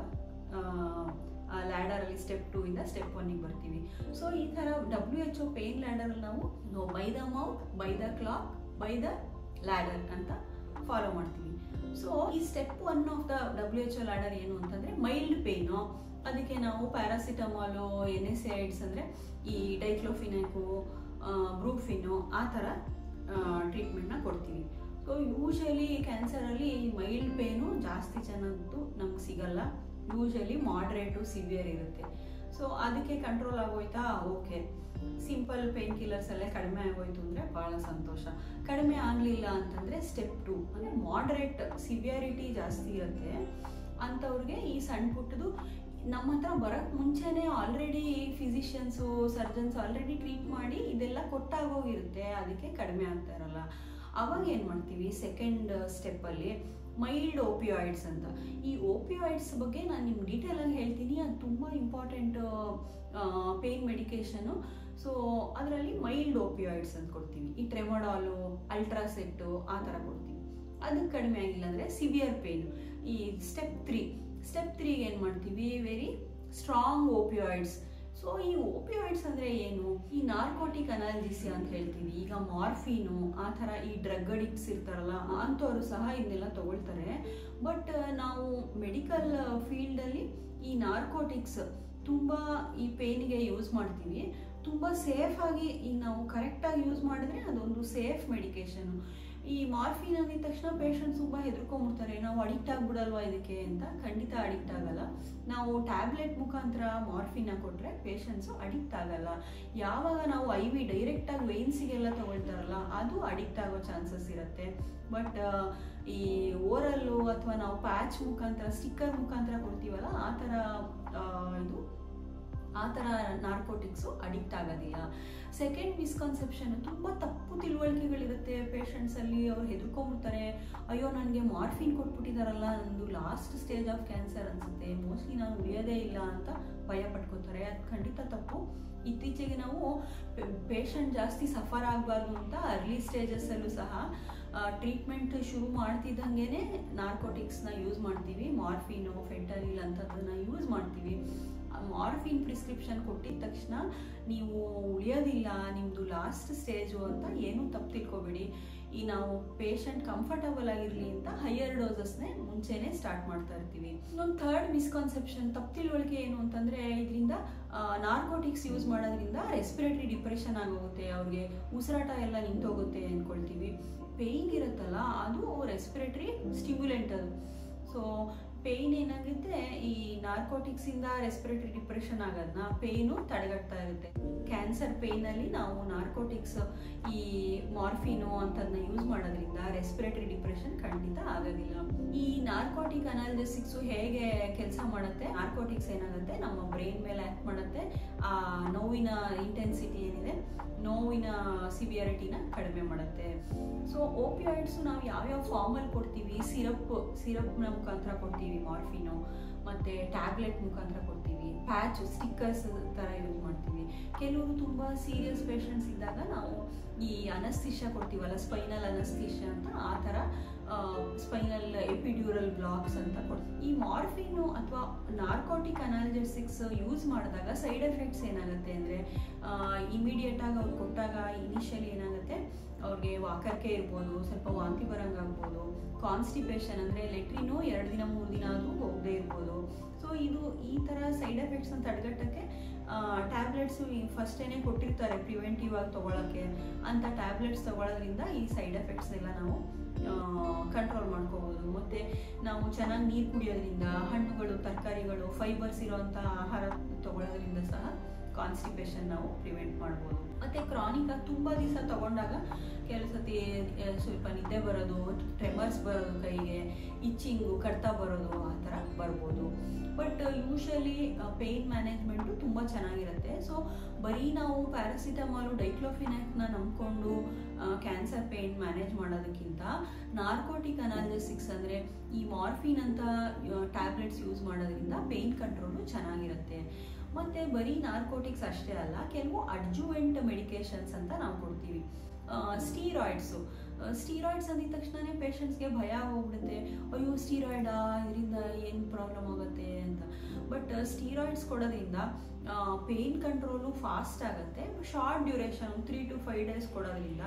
ಲ್ಯಾಡರಲ್ಲಿ ಸ್ಟೆಪ್ ಟೂ ಇಂದ ಸ್ಟೆಪ್ ಒನ್ನಿಗೆ ಬರ್ತೀವಿ ಸೊ ಈ ಥರ ಡಬ್ಲ್ಯೂ ಎಚ್ ಒ ಪೇನ್ ಲ್ಯಾಡರಲ್ಲಿ ನಾವು by the mouth by the clock by the ladder ಅಂತ ಫಾಲೋ ಮಾಡ್ತೀವಿ ಸೊ ಈ step one of the W H O ladder ಏನು ಅಂತಂದರೆ ಮೈಲ್ಡ್ ಪೇನು ಅದಕ್ಕೆ ನಾವು ಪ್ಯಾರಾಸಿಟಮಾಲು ಎನ್ ಎಸ್ ಐಡ್ಸ್ ಅಂದರೆ ಈ ಡೈಕ್ಲೋಫಿನಾಕು ಬ್ರೂಫಿನು ಆ ಥರ ಟ್ರೀಟ್ಮೆಂಟ್ನ ಕೊಡ್ತೀವಿ ಸೊ ಯೂಶಲಿ ಕ್ಯಾನ್ಸರಲ್ಲಿ ಮೈಲ್ಡ್ ಪೇನು ಜಾಸ್ತಿ ಜನದ್ದು ನಮ್ಗೆ ಸಿಗಲ್ಲ ಯೂಶಲಿ ಮಾಡ್ರೇಟು ಸಿವಿಯರ್ ಇರುತ್ತೆ ಸೊ ಅದಕ್ಕೆ ಕಂಟ್ರೋಲ್ ಆಗೋಯ್ತಾ ಓಕೆ ಸಿಂಪಲ್ ಪೇನ್ ಕಿಲ್ಲರ್ಸ್ ಎಲ್ಲ ಕಡಿಮೆ ಆಗೋಯ್ತು ಅಂದರೆ ಭಾಳ ಸಂತೋಷ ಕಡಿಮೆ ಆಗಲಿಲ್ಲ ಅಂತಂದರೆ ಸ್ಟೆಪ್ ಟು ಅಂದರೆ ಮಾಡ್ರೇಟ್ ಸಿವಿಯಾರಿಟಿ ಜಾಸ್ತಿ ಇರುತ್ತೆ ಅಂಥವ್ರಿಗೆ ಈ ಸಣ್ಣ ಪುಟ್ಟದು ನಮ್ಮ ಹತ್ರ ಬರೋಕ್ಕೆ ಮುಂಚೆನೇ already physicians surgeons already treat ಮಾಡಿ ಇದೆಲ್ಲ ಕೊಟ್ಟಾಗೋಗಿರುತ್ತೆ ಅದಕ್ಕೆ ಕಡಿಮೆ ಆಗ್ತಾ ಇರಲ್ಲ ಅವಾಗ ಏನು ಮಾಡ್ತೀವಿ ಸೆಕೆಂಡ್ ಸ್ಟೆಪ್ಪಲ್ಲಿ ಮೈಲ್ಡ್ ಓಪಿಯಾಯ್ಡ್ಸ್ ಅಂತ ಈ ಓಪಿಯಾಯ್ಡ್ಸ್ ಬಗ್ಗೆ ನಾನು ನಿಮ್ಗೆ ಡೀಟೇಲಾಗಿ ಹೇಳ್ತೀನಿ ಅದು ತುಂಬ ಇಂಪಾರ್ಟೆಂಟ್ ಪೇನ್ ಮೆಡಿಕೇಶನು ಸೊ ಅದರಲ್ಲಿ ಮೈಲ್ಡ್ ಓಪಿಯಾಯ್ಡ್ಸ್ ಅಂತ ಕೊಡ್ತೀವಿ ಈ ಟ್ರೆಮೊಡಾಲು ಅಲ್ಟ್ರಾಸೆಟ್ಟು ಆ ಥರ ಕೊಡ್ತೀವಿ ಅದಕ್ಕೆ ಕಡಿಮೆ ಆಗಿಲ್ಲ ಅಂದರೆ ಸಿವಿಯರ್ ಪೇನ್ ಈ ಸ್ಟೆಪ್ ತ್ರೀ ಸ್ಟೆಪ್ ತ್ರೀಗೆ ಏನು ಮಾಡ್ತೀವಿ ವೆರಿ ಸ್ಟ್ರಾಂಗ್ ಓಪಿಯಾಯ್ಡ್ಸ್ ಸೊ ಈ ಓಪಿಯಾಯ್ಡ್ಸ್ ಅಂದರೆ ಏನು ಈ ನಾರ್ಕೋಟಿಕ್ ಅನಾಲ್ಜಿಸಿ ಅಂತ ಹೇಳ್ತೀವಿ ಈಗ ಮಾರ್ಫಿನು ಆ ಥರ ಈ ಡ್ರಗ್ ಅಡಿಕ್ಟ್ಸ್ ಇರ್ತಾರಲ್ಲ ಅಂಥವ್ರು ಸಹ ಇದನ್ನೆಲ್ಲ ತಗೊಳ್ತಾರೆ ಬಟ್ ನಾವು ಮೆಡಿಕಲ್ ಫೀಲ್ಡಲ್ಲಿ ಈ ನಾರ್ಕೋಟಿಕ್ಸ್ ತುಂಬ ಈ ಪೇಯ್ನಿಗೆ ಯೂಸ್ ಮಾಡ್ತೀವಿ ತುಂಬ ಸೇಫಾಗಿ ಈಗ ನಾವು ಕರೆಕ್ಟಾಗಿ ಯೂಸ್ ಮಾಡಿದ್ರೆ ಅದೊಂದು ಸೇಫ್ ಮೆಡಿಕೇಶನ್ ಈ ಮಾರ್ಫಿನ್ ಅಂದಿದ ತಕ್ಷಣ ಪೇಷಂಟ್ಸ್ ತುಂಬ ಹೆದರ್ಕೊಂಡ್ಬಿಡ್ತಾರೆ ನಾವು ಅಡಿಕ್ಟ್ ಆಗ್ಬಿಡಲ್ವಾ ಇದಕ್ಕೆ ಅಂತ ಖಂಡಿತ ಅಡಿಕ್ಟ್ ಆಗಲ್ಲ ನಾವು ಟ್ಯಾಬ್ಲೆಟ್ ಮುಖಾಂತರ ಮಾರ್ಫಿನ ಕೊಟ್ಟರೆ ಪೇಷಂಟ್ಸು ಅಡಿಕ್ಟ್ ಆಗಲ್ಲ ಯಾವಾಗ ನಾವು ಐ ವಿ ಡೈರೆಕ್ಟಾಗಿ ವೆಯ್ನ್ಸಿಗೆಲ್ಲ ತಗೊಳ್ತಾರಲ್ಲ ಅದು ಅಡಿಕ್ಟ್ ಆಗೋ ಚಾನ್ಸಸ್ ಇರುತ್ತೆ ಬಟ್ ಈ ಓರಲ್ಲು ಅಥವಾ ನಾವು ಪ್ಯಾಚ್ ಮುಖಾಂತರ ಸ್ಟಿಕ್ಕರ್ ಮುಖಾಂತರ ಕೊಡ್ತೀವಲ್ಲ ಆ ಥರ ಇದು ಆ ಥರ ನಾರ್ಕೋಟಿಕ್ಸು ಅಡಿಕ್ಟ್ ಆಗೋದಿಲ್ಲ ಸೆಕೆಂಡ್ ಮಿಸ್ಕನ್ಸೆಪ್ಷನ್ ತುಂಬ ತಪ್ಪು ತಿಳುವಳಿಕೆಗಳಿರುತ್ತೆ ಪೇಷಂಟ್ಸಲ್ಲಿ ಅವ್ರು ಹೆದರ್ಕೊಂಡ್ಬಿಡ್ತಾರೆ ಅಯ್ಯೋ ನನಗೆ ಮಾರ್ಫಿನ್ ಕೊಟ್ಬಿಟ್ಟಿದಾರಲ್ಲ ನಂದು ಲಾಸ್ಟ್ ಸ್ಟೇಜ್ ಆಫ್ ಕ್ಯಾನ್ಸರ್ ಅನಿಸುತ್ತೆ ಮೋಸ್ಟ್ಲಿ ನಾನು ಉಳಿಯೋದೇ ಇಲ್ಲ ಅಂತ ಭಯ ಪಡ್ಕೋತಾರೆ ಅದು ಖಂಡಿತ ತಪ್ಪು ಇತ್ತೀಚೆಗೆ ನಾವು ಪೇಷಂಟ್ ಜಾಸ್ತಿ ಸಫರ್ ಆಗಬಾರ್ದು ಅಂತ ಅರ್ಲಿ ಸ್ಟೇಜಸ್ಸಲ್ಲೂ ಸಹ ಟ್ರೀಟ್ಮೆಂಟ್ ಶುರು ಮಾಡ್ತಿದ್ದಂಗೆ ನಾರ್ಕೋಟಿಕ್ಸ್ನ ಯೂಸ್ ಮಾಡ್ತೀವಿ ಮಾರ್ಫಿನು ಫೆಂಟನಿಲ್ ಅಂಥದ್ದನ್ನ ಯೂಸ್ ಮಾಡ್ತೀವಿ ಮಾರ್ಫಿನ್ ಪ್ರಿಸ್ಕ್ರಿಪ್ಷನ್ ಕೊಟ್ಟಿದ ತಕ್ಷಣ ನೀವು ಉಳಿಯೋದಿಲ್ಲ ನಿಮ್ಮದು ಲಾಸ್ಟ್ ಸ್ಟೇಜು ಅಂತ ಏನೂ ತಪ್ಪು ತಿಳ್ಕೊಬೇಡಿ ಈ ನಾವು ಪೇಷಂಟ್ ಕಂಫರ್ಟಬಲ್ ಆಗಿರಲಿ ಅಂತ ಹೈಯರ್ ಡೋಸಸ್ನೇ ಮುಂಚೆನೇ ಸ್ಟಾರ್ಟ್ ಮಾಡ್ತಾ ಇರ್ತೀವಿ ಇನ್ನೊಂದು ಥರ್ಡ್ ಮಿಸ್ಕಾನ್ಸೆಪ್ಷನ್ ತಪ್ಪು ತಿಳುವಳಿಕೆ ಏನು ಅಂತಂದರೆ ಇದರಿಂದ ನಾರ್ಕೋಟಿಕ್ಸ್ ಯೂಸ್ ಮಾಡೋದ್ರಿಂದ ರೆಸ್ಪಿರೇಟರಿ ಡಿಪ್ರೆಷನ್ ಆಗೋಗುತ್ತೆ ಅವ್ರಿಗೆ ಉಸಿರಾಟ ಎಲ್ಲ ನಿಂತೋಗುತ್ತೆ ಅಂದ್ಕೊಳ್ತೀವಿ ಪೇಯ್ನ್ ಇರುತ್ತಲ್ಲ ಅದು ರೆಸ್ಪಿರೇಟರಿ ಸ್ಟಿಮ್ಯುಲೆಂಟ್ ಅದು ಸೊ ಪೇಯ್ನ್ ಏನಾಗುತ್ತೆ ಈ ನಾರ್ಕೋಟಿಕ್ಸಿಂದ ರೆಸ್ಪಿರೇಟರಿ ಡಿಪ್ರೆಷನ್ ಆಗೋದನ್ನ ಪೇಯ್ನು ತಡೆಗಟ್ತಾ ಇರುತ್ತೆ ಕ್ಯಾನ್ಸರ್ ಪೇಯ್ನಲ್ಲಿ ನಾವು ನಾರ್ಕೋಟಿಕ್ಸ್ ಈ ಮಾರ್ಫಿನು ಅಂತದನ್ನ ಯೂಸ್ ಮಾಡೋದ್ರಿಂದ ರೆಸ್ಪಿರೇಟರಿ ಡಿಪ್ರೆಷನ್ ಖಂಡಿತ ಆಗೋದಿಲ್ಲ ಈ ನಾರ್ಕೋಟಿಕ್ ಅನಾಲಿಸಿಕ್ಸು ಹೇಗೆ ಕೆಲಸ ಮಾಡುತ್ತೆ ನಾರ್ಕೋಟಿಕ್ಸ್ ಏನಾಗುತ್ತೆ ನಮ್ಮ ಬ್ರೈನ್ ಮೇಲೆ ಆ್ಯಕ್ಟ್ ಮಾಡುತ್ತೆ ಆ ನೋವಿನ ಇಂಟೆನ್ಸಿಟಿ ಏನಿದೆ ನೋವಿನ ಸಿವಿಯಾರಿಟಿನ ಕಡಿಮೆ ಮಾಡುತ್ತೆ ಸೊ ಓಪಿಯಾಯ್ಡ್ಸು ನಾವು ಯಾವ್ಯಾವ ಫಾರ್ಮಲ್ಲಿ ಕೊಡ್ತೀವಿ ಸಿರಪ್ ಸಿರಪ್ನ ಮುಖಾಂತರ ಕೊಡ್ತೀವಿ ಮಾರ್ಫಿನು ಮತ್ತು ಟ್ಯಾಬ್ಲೆಟ್ ಮುಖಾಂತರ ಕೊಡ್ತೀವಿ ಪ್ಯಾಚ್ ಸ್ಟಿಕ್ಕರ್ಸ್ ಥರ ಯೂಸ್ ಮಾಡ್ತೀವಿ ಕೆಲವರು ತುಂಬ ಸೀರಿಯಸ್ ಪೇಷಂಟ್ಸ್ ಇದ್ದಾಗ ನಾವು ಈ ಅನಸ್ತಿಷ ಕೊಡ್ತೀವಲ್ಲ ಸ್ಪೈನಲ್ ಅನಸ್ತಿಷ ಅಂತ ಆ ಥರ ಸ್ಪೈನಲ್ ಎಪಿಡ್ಯೂರಲ್ ಬ್ಲಾಕ್ಸ್ ಅಂತ ಕೊಡ್ತೀವಿ ಈ ಮಾರ್ಫಿನು ಅಥವಾ ನಾರ್ಕೋಟಿಕ್ ಅನಾಲ್ಜೆಸಿಕ್ಸ್ ಯೂಸ್ ಮಾಡಿದಾಗ ಸೈಡ್ ಎಫೆಕ್ಟ್ಸ್ ಏನಾಗುತ್ತೆ ಅಂದರೆ ಇಮಿಡಿಯೇಟಾಗಿ ಅವ್ರು ಕೊಟ್ಟಾಗ ಇನಿಷಿಯಲಿ ಏನಾಗುತ್ತೆ ಅವ್ರಿಗೆ ವಾಕರ್ಕೆ ಇರ್ಬೋದು ಸ್ವಲ್ಪ ವಾಂತಿ ಬರಂಗಾಗ್ಬೋದು ಕಾನ್ಸ್ಟಿಪೇಷನ್ ಅಂದರೆ ಲೆಟ್ರಿನು ಎರಡು ದಿನ ಮೂರು ದಿನ ಆದರೂ ಹೋಗದೆ ಇರ್ಬೋದು ಸೊ ಇದು ಈ ಥರ ಸೈಡ್ ಎಫೆಕ್ಟ್ಸ್ನ ತಡೆಗಟ್ಟಕ್ಕೆ ಟ್ಯಾಬ್ಲೆಟ್ಸು ಈ ಫಸ್ಟೇನೆ ಕೊಟ್ಟಿರ್ತಾರೆ ಪ್ರಿವೆಂಟಿವ್ ಆಗಿ ತೊಗೊಳಕ್ಕೆ ಅಂತ ಟ್ಯಾಬ್ಲೆಟ್ಸ್ ತೊಗೊಳೋದ್ರಿಂದ ಈ ಸೈಡ್ ಎಫೆಕ್ಟ್ಸ್ ಎಲ್ಲ ನಾವು ಕಂಟ್ರೋಲ್ ಮಾಡ್ಕೋಬೋದು ಮತ್ತು ನಾವು ಚೆನ್ನಾಗಿ ನೀರು ಕುಡಿಯೋದ್ರಿಂದ ಹಣ್ಣುಗಳು ತರಕಾರಿಗಳು ಫೈಬರ್ಸ್ ಇರೋವಂಥ ಆಹಾರ ತೊಗೊಳೋದ್ರಿಂದ ಸಹ ಕಾನ್ಸ್ಟಿಪೇಷನ್ ನಾವು ಪ್ರಿವೆಂಟ್ ಮಾಡ್ಬೋದು ಮತ್ತು ಕ್ರಾನಿಕ್ ಆಗಿ ತುಂಬ ದಿವಸ ತಗೊಂಡಾಗ ಕೆಲವು ಸತಿ ಸ್ವಲ್ಪ ನಿದ್ದೆ ಬರೋದು ಟ್ರೆಮರ್ಸ್ ಬರೋದು ಕೈಗೆ ಇಚ್ಚಿಂಗು ಕಡ್ತ ಬರೋದು ಆ ಥರ ಬರ್ಬೋದು ಬಟ್ ಯೂಶಲಿ ಪೇಯ್ನ್ ಮ್ಯಾನೇಜ್ಮೆಂಟು ತುಂಬ ಚೆನ್ನಾಗಿರುತ್ತೆ ಸೊ ಬರೀ ನಾವು ಪ್ಯಾರಾಸಿಟಮಾಲು ಡೈಕ್ಲೋಫಿನಾಕ್ನ ನಂಬ್ಕೊಂಡು ಕ್ಯಾನ್ಸರ್ ಪೇಯ್ನ್ ಮ್ಯಾನೇಜ್ ಮಾಡೋದಕ್ಕಿಂತ ನಾರ್ಕೋಟಿಕ್ ಅನಾಲಿಸಿಕ್ಸ್ ಅಂದರೆ ಈ ಮಾರ್ಫಿನ್ ಅಂತ ಟ್ಯಾಬ್ಲೆಟ್ಸ್ ಯೂಸ್ ಮಾಡೋದ್ರಿಂದ ಪೇಯ್ನ್ ಕಂಟ್ರೋಲು ಚೆನ್ನಾಗಿರುತ್ತೆ ಮತ್ತು ಬರೀ ನಾರ್ಕೋಟಿಕ್ಸ್ ಅಷ್ಟೇ ಅಲ್ಲ ಕೆಲವು ಅಡ್ಜುವೆಂಟ್ ಮೆಡಿಕೇಶನ್ಸ್ ಅಂತ ನಾವು ಕೊಡ್ತೀವಿ ಸ್ಟೀರಾಯ್ಡ್ಸು ಸ್ಟೀರಾಯ್ಡ್ಸ್ ಅಂದಿದ ತಕ್ಷಣನೇ ಪೇಷಂಟ್ಸ್ಗೆ ಭಯ ಹೋಗ್ಬಿಡುತ್ತೆ ಅಯ್ಯೋ ಸ್ಟೀರಾಯ್ಡಾ ಇದರಿಂದ ಏನು ಪ್ರಾಬ್ಲಮ್ ಆಗುತ್ತೆ ಅಂತ ಬಟ್ ಸ್ಟೀರಾಯ್ಡ್ಸ್ ಕೊಡೋದ್ರಿಂದ ಪೇಯ್ನ್ ಕಂಟ್ರೋಲು ಫಾಸ್ಟ್ ಆಗುತ್ತೆ short duration three to five days ಕೊಡೋದ್ರಿಂದ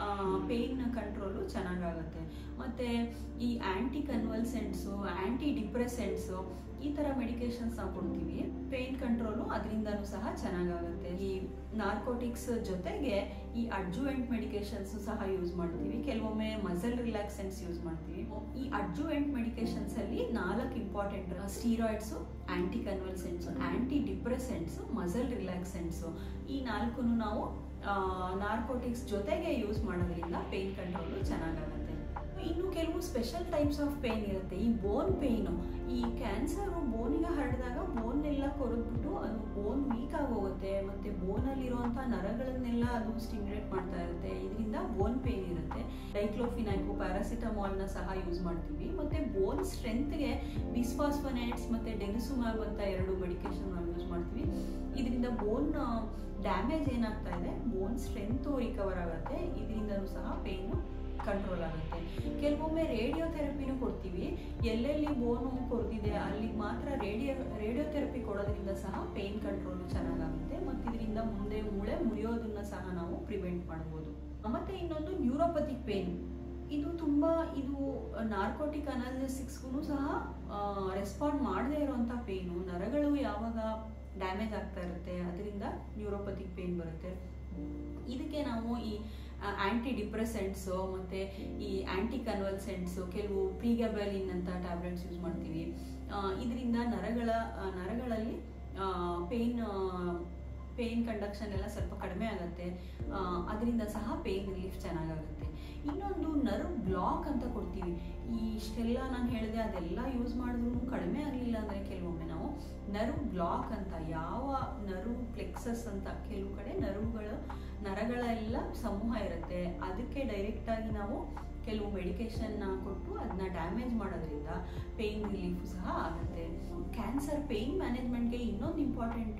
ಪೇಯ್ನ್ ಕಂಟ್ರೋಲು ಚೆನ್ನಾಗಾಗುತ್ತೆ ಮತ್ತು ಈ ಆ್ಯಂಟಿ ಕನ್ವಲ್ಸೆಂಟ್ಸು ಆ್ಯಂಟಿ ಡಿಪ್ರೆಸೆಂಟ್ಸು ಈ ಥರ ಮೆಡಿಕೇಶನ್ಸ್ ನಾವು ಕೊಡ್ತೀವಿ ಪೇಯ್ನ್ ಕಂಟ್ರೋಲು ಅದರಿಂದನೂ ಸಹ ಚೆನ್ನಾಗಾಗುತ್ತೆ ಈ ನಾರ್ಕೋಟಿಕ್ಸ್ ಜೊತೆಗೆ ಈ ಅಡ್ಜುವೆಂಟ್ ಮೆಡಿಕೇಶನ್ಸ್ ಸಹ ಯೂಸ್ ಮಾಡ್ತೀವಿ ಕೆಲವೊಮ್ಮೆ ಮಸಲ್ ರಿಲ್ಯಾಕ್ಸೆಂಟ್ಸ್ ಯೂಸ್ ಮಾಡ್ತೀವಿ ಈ ಅಡ್ಜುವೆಂಟ್ ಮೆಡಿಕೇಶನ್ಸ್ ಅಲ್ಲಿ ನಾಲ್ಕು ಇಂಪಾರ್ಟೆಂಟ್ ಸ್ಟೀರಾಯ್ಡ್ಸು ಆ್ಯಂಟಿ ಕನ್ವಲ್ಸೆಂಟ್ಸು ಆ್ಯಂಟಿ ಡಿಪ್ರೆಸೆಂಟ್ಸು ಮಸಲ್ ರಿಲ್ಯಾಕ್ಸೆಂಟ್ಸು ಈ ನಾಲ್ಕು ನಾವು ನಾರ್ಕೋಟಿಕ್ಸ್ ಜೊತೆಗೆ ಯೂಸ್ ಮಾಡೋದ್ರಿಂದ ಪೇಯ್ನ್ ಕಂಟ್ರೋಲು ಚೆನ್ನಾಗಾಗುತ್ತೆ ಇನ್ನು ಕೆಲವು ಸ್ಪೆಷಲ್ ಟೈಪ್ಸ್ ಆಫ್ ಪೇನ್ ಇರುತ್ತೆ ಈ ಬೋನ್ ಪೇಯ್ನು ಈ ಕ್ಯಾನ್ಸರು ಬೋನಿಗೆ ಹರಡಿದಾಗ ಬೋನ್ ಎಲ್ಲ ಕೊರೆದ್ಬಿಟ್ಟು ಅದು ಬೋನ್ ವೀಕ್ ಆಗೋಗುತ್ತೆ ಮತ್ತು ಬೋನಲ್ಲಿರುವಂಥ ನರಗಳನ್ನೆಲ್ಲ ಅದು ಸ್ಟಿಮ್ಯುಲೇಟ್ ಮಾಡ್ತಾ ಇರುತ್ತೆ ಇದರಿಂದ ಬೋನ್ ಪೇನ್ ಇರುತ್ತೆ ಡೈಕ್ಲೋಫಿನಾಯ್ಕು ಪ್ಯಾರಾಸಿಟಮಾಲ್ನ ಸಹ ಯೂಸ್ ಮಾಡ್ತೀವಿ ಮತ್ತು ಬೋನ್ ಸ್ಟ್ರೆಂತ್ಗೆ ಬಿಸ್ಫಾಸ್ಫನೇಟ್ಸ್ ಮತ್ತು ಡೆನಿಸುಮ್ಯಾಬ್ ಅಂತ ಎರಡು ಮೆಡಿಕೇಶನ್ ನಾವು ಯೂಸ್ ಮಾಡ್ತೀವಿ ಇದರಿಂದ ಬೋನ್ ಡ್ಯಾಮೇಜ್ ಏನಾಗ್ತಾ ಇದೆ ಬೋನ್ ಸ್ಟ್ರೆಂತು ರಿಕವರ್ ಆಗುತ್ತೆ ಇದರಿಂದನೂ ಸಹ ಪೇಯ್ನು ಕಂಟ್ರೋಲ್ ಆಗುತ್ತೆ ಕೆಲವೊಮ್ಮೆ ರೇಡಿಯೋ ಥೆರಪಿನೂ ಕೊಡ್ತೀವಿ ಎಲ್ಲೆಲ್ಲಿ ಬೋನು ಕೊರೆದಿದೆ ಅಲ್ಲಿಗೆ ಮಾತ್ರ ರೇಡಿಯೋ ರೇಡಿಯೋ ಥೆರಪಿ ಕೊಡೋದ್ರಿಂದ ಸಹ ಪೇಯ್ನ್ ಕಂಟ್ರೋಲ್ ಚೆನ್ನಾಗಾಗುತ್ತೆ ಮತ್ತು ಇದರಿಂದ ಮುಂದೆ ಮೂಳೆ ಮುರಿಯೋದನ್ನ ಸಹ ನಾವು ಪ್ರಿವೆಂಟ್ ಮಾಡ್ಬೋದು ಮತ್ತು ಇನ್ನೊಂದು ನ್ಯೂರೋಪತಿಕ್ ಪೇನ್ ಇದು ತುಂಬ ಇದು ನಾರ್ಕೋಟಿಕ್ ಅನಾಲಿಸಿಕ್ಸ್ಗೂ ಸಹ ರೆಸ್ಪಾಂಡ್ ಮಾಡದೇ ಇರುವಂಥ ಪೇನು ನರಗಳು ಯಾವಾಗ ಡ್ಯಾಮೇಜ್ ಆಗ್ತಾ ಇರುತ್ತೆ ಅದರಿಂದ ನ್ಯೂರೋಪತಿಕ್ ಪೇನ್ ಬರುತ್ತೆ ಇದಕ್ಕೆ ನಾವು ಈ ಆ್ಯಂಟಿ ಡಿಪ್ರೆಸೆಂಟ್ಸು ಮತ್ತು ಈ ಆ್ಯಂಟಿ ಕನ್ವಲ್ಸೆಂಟ್ಸು ಕೆಲವು ಪ್ರೀಗಬಲಿನ್ ಅಂತ ಟ್ಯಾಬ್ಲೆಟ್ಸ್ ಯೂಸ್ ಮಾಡ್ತೀವಿ ಇದರಿಂದ ನರಗಳ ನರಗಳಲ್ಲಿ ಪೇಯ್ನ್ ಪೇಯ್ನ್ ಕಂಡಕ್ಷನ್ ಎಲ್ಲ ಸ್ವಲ್ಪ ಕಡಿಮೆ ಆಗುತ್ತೆ ಅದರಿಂದ ಸಹ ಪೇಯ್ನ್ ರಿಲೀಫ್ ಚೆನ್ನಾಗಾಗುತ್ತೆ ಇನ್ನೊಂದು ನರ್ವ್ ಬ್ಲಾಕ್ ಅಂತ ಕೊಡ್ತೀವಿ ಈ ಇಷ್ಟೆಲ್ಲ ನಾನು ಹೇಳಿದೆ ಅದೆಲ್ಲ ಯೂಸ್ ಮಾಡಿದ್ರು ಕಡಿಮೆ ಆಗಲಿಲ್ಲ ಅಂದರೆ ಕೆಲವೊಮ್ಮೆ ನಾವು ನರ್ವ್ ಬ್ಲಾಕ್ ಅಂತ ಯಾವ ನರ್ವ್ ಪ್ಲೆಕ್ಸಸ್ ಅಂತ ಕೆಲವು ಕಡೆ ನರ್ವ್ಗಳು ನರಗಳೆಲ್ಲ ಸಮೂಹ ಇರುತ್ತೆ ಅದಕ್ಕೆ ಡೈರೆಕ್ಟಾಗಿ ನಾವು ಕೆಲವು ಮೆಡಿಕೇಶನ್ನ ಕೊಟ್ಟು ಅದನ್ನ ಡ್ಯಾಮೇಜ್ ಮಾಡೋದ್ರಿಂದ ಪೇಯ್ನ್ ರಿಲೀಫ್ ಸಹ ಆಗುತ್ತೆ ಕ್ಯಾನ್ಸರ್ ಪೇಯ್ನ್ ಮ್ಯಾನೇಜ್ಮೆಂಟ್ಗೆ ಇನ್ನೊಂದು ಇಂಪಾರ್ಟೆಂಟ್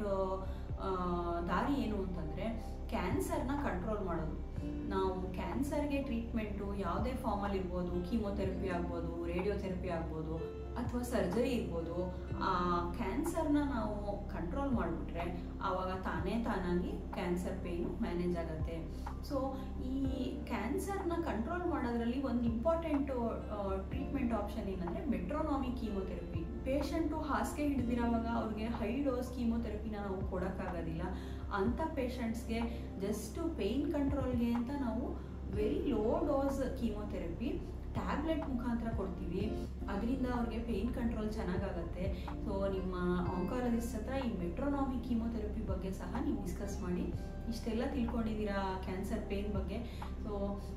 ದಾರಿ ಏನು ಅಂತಂದರೆ ಕ್ಯಾನ್ಸರ್ನ ಕಂಟ್ರೋಲ್ ಮಾಡೋದು ನಾವು ಕ್ಯಾನ್ಸರ್ಗೆ ಟ್ರೀಟ್ಮೆಂಟು ಯಾವುದೇ ಫಾರ್ಮಲ್ಲಿ ಇರ್ಬೋದು ಕೀಮೊಥೆರಪಿ ಆಗ್ಬೋದು ರೇಡಿಯೋಥೆರಪಿ ಆಗ್ಬೋದು ಅಥವಾ ಸರ್ಜರಿ ಇರ್ಬೋದು ಆ ಕ್ಯಾನ್ಸರ್ನ ನಾವು ಕಂಟ್ರೋಲ್ ಮಾಡಿಬಿಟ್ರೆ ಆವಾಗ ತಾನೇ ತಾನಾಗಿ ಕ್ಯಾನ್ಸರ್ ಪೇಯ್ನು ಮ್ಯಾನೇಜ್ ಆಗುತ್ತೆ ಸೊ ಈ ಕ್ಯಾನ್ಸರ್ನ ಕಂಟ್ರೋಲ್ ಮಾಡೋದ್ರಲ್ಲಿ ಒಂದು ಇಂಪಾರ್ಟೆಂಟು ಟ್ರೀಟ್ಮೆಂಟ್ ಆಪ್ಷನ್ ಏನಂದರೆ ಮೆಟ್ರೋನಾಮಿ ಕೀಮೊಥೆರಪಿ ಪೇಷಂಟು ಹಾಸಿಗೆ ಹಿಡಿದಿರೋವಾಗ ಅವ್ರಿಗೆ ಹೈ ಡೋಸ್ ಕೀಮೊಥೆರಪಿನ ನಾವು ಕೊಡೋಕ್ಕಾಗೋದಿಲ್ಲ ಅಂಥ ಪೇಷಂಟ್ಸ್ಗೆ ಜಸ್ಟು ಪೇಯ್ನ್ ಕಂಟ್ರೋಲ್ಗೆ ಅಂತ ನಾವು very low dose chemotherapy tablet ಮುಖಾಂತರ ಕೊಡ್ತೀವಿ ಅದರಿಂದ ಅವ್ರಿಗೆ ಪೇಯ್ನ್ ಕಂಟ್ರೋಲ್ ಚೆನ್ನಾಗಾಗತ್ತೆ ಸೊ ನಿಮ್ಮ ಆಂಕಾಲಜಿಸ್ಟ್ ಹತ್ರ ಈ ಮೆಟ್ರೋನಾಮಿ ಕೀಮೊಥೆರಪಿ ಬಗ್ಗೆ ಸಹ ನೀವು ಡಿಸ್ಕಸ್ ಮಾಡಿ ಇಷ್ಟೆಲ್ಲ ತಿಳ್ಕೊಂಡಿದ್ದೀರಾ ಕ್ಯಾನ್ಸರ್ ಪೇಯ್ನ್ ಬಗ್ಗೆ ಸೊ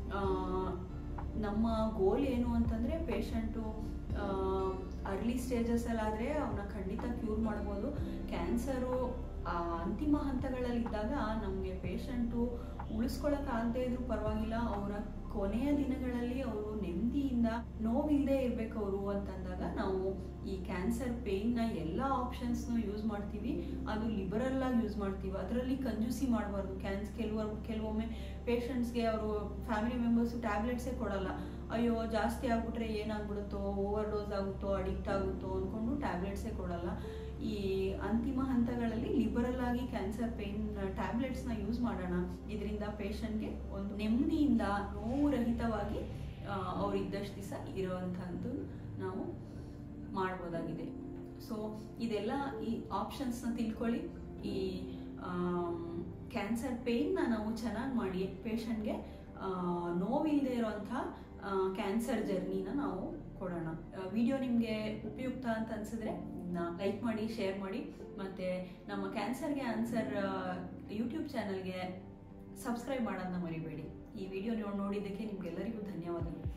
ನಮ್ಮ ಗೋಲ್ ಏನು ಅಂತಂದರೆ ಪೇಷಂಟು ಅರ್ಲಿ ಸ್ಟೇಜಸ್ಸಲ್ಲಾದರೆ ಅವನ್ನ ಖಂಡಿತ ಕ್ಯೂರ್ ಮಾಡ್ಬೋದು ಕ್ಯಾನ್ಸರು ಅಂತಿಮ ಹಂತಗಳಲ್ಲಿದ್ದಾಗ ನಮಗೆ ಪೇಷಂಟು ಉಳಿಸ್ಕೊಳಕ್ಕಾಗದೇ ಇದ್ರೂ ಪರವಾಗಿಲ್ಲ ಅವರ ಕೊನೆಯ ದಿನಗಳಲ್ಲಿ ಅವರು ನೆಮ್ಮದಿಯಿಂದ ನೋವಿಲ್ಲದೆ ಇರಬೇಕು ಅವರು ಅಂತಂದಾಗ ನಾವು ಈ ಕ್ಯಾನ್ಸರ್ ಪೇಯ್ನ ಎಲ್ಲ ಆಪ್ಷನ್ಸ್ನು ಯೂಸ್ ಮಾಡ್ತೀವಿ ಅದು ಲಿಬರಲ್ ಆಗಿ ಯೂಸ್ ಮಾಡ್ತೀವಿ ಅದರಲ್ಲಿ ಕಂಜೂಸಿ ಮಾಡಬಾರ್ದು ಕ್ಯಾನ್ಸ್ ಕೆಲವರು ಕೆಲವೊಮ್ಮೆ ಪೇಷಂಟ್ಸ್ಗೆ ಅವರು ಫ್ಯಾಮಿಲಿ ಮೆಂಬರ್ಸು ಟ್ಯಾಬ್ಲೆಟ್ಸೇ ಕೊಡಲ್ಲ ಅಯ್ಯೋ ಜಾಸ್ತಿ ಆಗ್ಬಿಟ್ರೆ ಏನಾಗ್ಬಿಡುತ್ತೋ ಓವರ್ ಡೋಸ್ ಆಗುತ್ತೋ ಅಡಿಕ್ಟ್ ಆಗುತ್ತೋ ಅಂದ್ಕೊಂಡು ಟ್ಯಾಬ್ಲೆಟ್ಸೇ ಕೊಡಲ್ಲ ಈ ಅಂತಿಮ ಹಂತಗಳಲ್ಲಿ ಲಿಬರಲ್ ಆಗಿ ಕ್ಯಾನ್ಸರ್ ಪೇಯ್ನ್ ಟ್ಯಾಬ್ಲೆಟ್ಸ್ನ ಯೂಸ್ ಮಾಡೋಣ ಇದರಿಂದ ಪೇಷಂಟ್ಗೆ ಒಂದು ನೆಮ್ಮದಿಯಿಂದ ನೋವು ರಹಿತವಾಗಿ ಅವ್ರು ಇದ್ದಷ್ಟು ದಿವಸ ಇರೋವಂಥದ್ದು ನಾವು ಮಾಡ್ಬೋದಾಗಿದೆ ಸೊ ಇದೆಲ್ಲ ಈ ಆಪ್ಷನ್ಸ್ನ ತಿಳ್ಕೊಳ್ಳಿ ಈ ಕ್ಯಾನ್ಸರ್ ಪೇಯ್ನ ನಾವು ಚೆನ್ನಾಗಿ ಮಾಡಿ ಪೇಷಂಟ್ಗೆ ನೋವಿಲ್ಲದೆ ಇರೋವಂಥ ಕ್ಯಾನ್ಸರ್ ಜರ್ನಿನ ನಾವು ಕೊಡೋಣ ವಿಡಿಯೋ ನಿಮಗೆ ಉಪಯುಕ್ತ ಅಂತ ಅನ್ಸಿದ್ರೆ ಲೈಕ್ ಮಾಡಿ ಶೇರ್ ಮಾಡಿ ಮತ್ತು ನಮ್ಮ ಕ್ಯಾನ್ಸರ್ಗೆ ಆನ್ಸರ್ ಯೂಟ್ಯೂಬ್ ಚಾನಲ್ಗೆ ಸಬ್ಸ್ಕ್ರೈಬ್ ಮಾಡೋದನ್ನ ಮರಿಬೇಡಿ ಈ ವಿಡಿಯೋ ನೀವು ನೋಡಿದ್ದಕ್ಕೆ ನಿಮ್ಗೆಲ್ಲರಿಗೂ ಧನ್ಯವಾದಗಳು